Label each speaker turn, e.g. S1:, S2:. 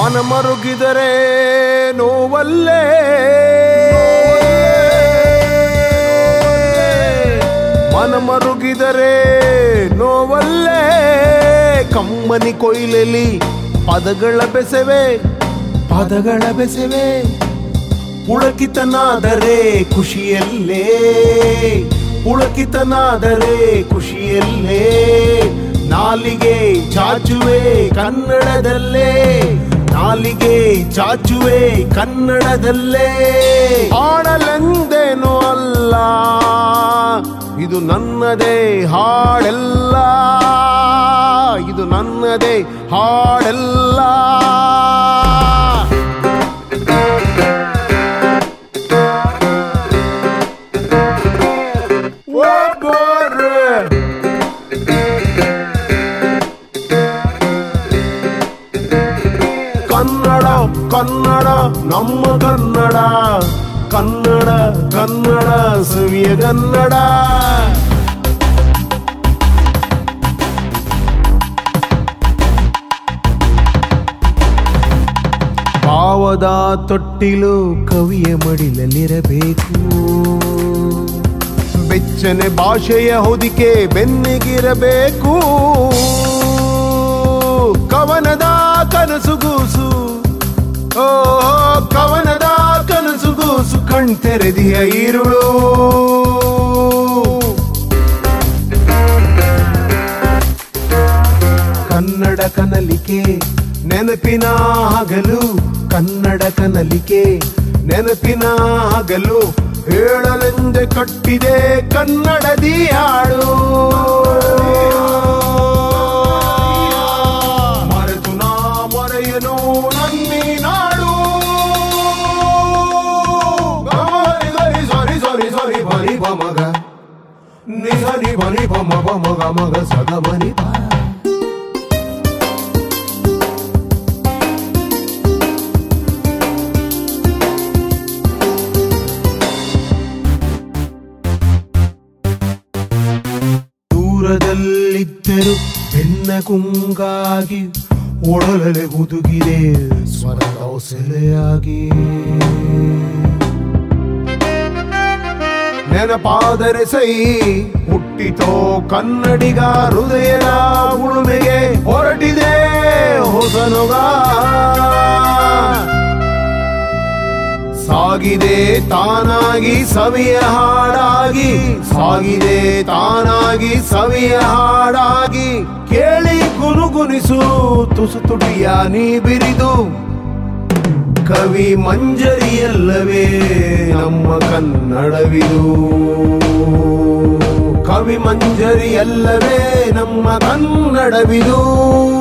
S1: ಮನ ಮರುಗಿದರೆ ನೋವಲ್ಲೇ ಮನ ಮರುಗಿದರೆ ನೋವಲ್ಲೇ ಕಮ್ಮನಿ ಕೊಯ್ಲಲಿ ಪದಗಳ ಬೆಸವೆ ಪದಗಳ ಬೆಸವೆ ಪುಳಕಿತನಾದರೆ ಖುಷಿಯಲ್ಲೇ ಪುಳಕಿತನಾದರೆ ಖುಷಿಯಲ್ಲೇ ನಾಲಿಗೆ ಚಾಚುವೆ ಕನ್ನಡದಲ್ಲೇ ನಾಲಿಗೆ ಚಾಚುವೆ ಕನ್ನಡದಲ್ಲೇ ಹಾಡಲೆಂದೇನೋ ಅಲ್ಲ ಇದು ನನ್ನದೇ ಹಾಡೆಲ್ಲ ಇದು ನನ್ನದೇ ಹಾಡೆಲ್ಲ ಒಬ್ಬರು ಕನ್ನಡ ಕನ್ನಡ ನಮ್ಮ ಕನ್ನಡ ಕನ್ನಡ ಕನ್ನಡ ಸವಿಯ ಕನ್ನಡ ಭಾವದ ತೊಟ್ಟಿಲು ಕವಿಯ ಮಡಿಲಲ್ಲಿರಬೇಕು ಬೆಚ್ಚನೆ ಭಾಷೆಯ ಹೊದಿಕೆ ಬೆನ್ನಿಗಿರಬೇಕು ಕವನದ ಕನಸುಗೂಸು ಓ ಕವನದ ಕನಸುಗೂಸು ಕಣ್ತೆರೆದಿಯ ಈರುಳು ಕನ್ನಡ ಕನಲಿಕೆ ನೆನಪಿನ ಹಗಲು ಕನ್ನಡ ಕನಲಿಕೆ ನೆನಪಿನ ಹಗಲು ಹೇಳಲೆಂದೆ ಕಟ್ಟಿದೆ ಕನ್ನಡದಿ ಹಾಡು ಮರೆತು ನಾ ಮೊರೆಯನು ನನ್ನಿ ನಾಡು ಗಮರಿ ಗರಿ ಸರಿ ಸರಿ ಸರಿ ಬರಿ ಬಮಗ ನಿಸರಿ ಬರಿ ಬಮ ಬಮಗ ಮಗ ಸದ ಬರಿ ಬಾ ದೂರದಲ್ಲಿದ್ದರು ಹೆಣ್ಣ ಕುಂಗಾಗಿ ಒಡಲಲೆ ಹುದುಗಿದೆ ಸ್ವರದ ಸೆಲೆಯಾಗಿ ನೆನಪಾದರೆ ಸೈ ಹುಟ್ಟಿತೋ ಕನ್ನಡಿಗ ಹೃದಯದ ಉಳುಮೆಗೆ ಹೊರಟಿದೆ ಹೊಸನೊಗ ಸಾಗಿದೆ ತಾನಾಗಿ ಸವಿಯ ಹಾಡಾಗಿ ಸಾಗಿದೆ ತಾನಾಗಿ ಸವಿಯ ಹಾಡಾಗಿ ಕೇಳಿ ಗುನುಗುನಿಸು ತುಸು ತುಟಿಯ ನೀ ಬಿರಿದು ಕವಿ ಮಂಜರಿಯಲ್ಲವೇ ನಮ್ಮ ಕನ್ನಡವಿದು ಕವಿ ಮಂಜರಿಯಲ್ಲವೇ ನಮ್ಮ ಕನ್ನಡವಿದು